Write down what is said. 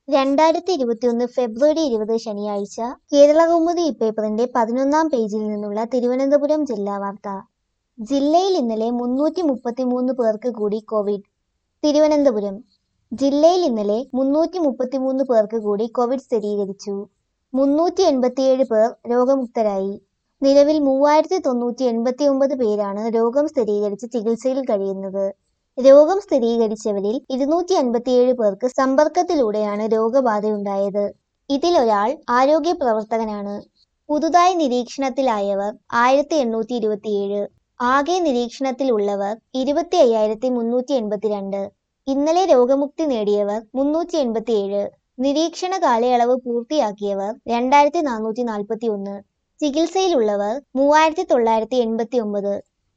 രണ്ടായിരത്തി ഇരുപത്തിയൊന്ന് ഫെബ്രുവരി ഇരുപത് ശനിയാഴ്ച കേരളകൗമുദി ഇപ്പേപ്പറിന്റെ പതിനൊന്നാം പേജിൽ നിന്നുള്ള തിരുവനന്തപുരം ജില്ലാ വാർത്ത ജില്ലയിൽ ഇന്നലെ മുന്നൂറ്റി മുപ്പത്തിമൂന്ന് പേർക്ക് കൂടി കോവിഡ് തിരുവനന്തപുരം ജില്ലയിൽ ഇന്നലെ മുന്നൂറ്റി മുപ്പത്തിമൂന്ന് പേർക്ക് കൂടി കോവിഡ് സ്ഥിരീകരിച്ചു മുന്നൂറ്റി എൺപത്തിയേഴ് പേർ രോഗമുക്തരായി നിലവിൽ മൂവായിരത്തി തൊണ്ണൂറ്റി എൺപത്തി ഒമ്പത് പേരാണ് രോഗം സ്ഥിരീകരിച്ച് ചികിത്സയിൽ കഴിയുന്നത് രോഗം സ്ഥിരീകരിച്ചവരിൽ ഇരുന്നൂറ്റി അൻപത്തിയേഴ് പേർക്ക് സമ്പർക്കത്തിലൂടെയാണ് രോഗബാധയുണ്ടായത് ഇതിൽ ഒരാൾ ആരോഗ്യ പ്രവർത്തകനാണ് പുതുതായി നിരീക്ഷണത്തിലായവർ ആയിരത്തി എണ്ണൂറ്റി ഇരുപത്തിയേഴ് ആകെ നിരീക്ഷണത്തിലുള്ളവർ ഇരുപത്തി അയ്യായിരത്തി മുന്നൂറ്റി എൺപത്തിരണ്ട് ഇന്നലെ രോഗമുക്തി നേടിയവർ മുന്നൂറ്റി എൺപത്തിയേഴ് നിരീക്ഷണ കാലയളവ് പൂർത്തിയാക്കിയവർ രണ്ടായിരത്തി നാനൂറ്റി നാൽപ്പത്തി ഒന്ന് ചികിത്സയിലുള്ളവർ മൂവായിരത്തി തൊള്ളായിരത്തി എൺപത്തി ഒമ്പത്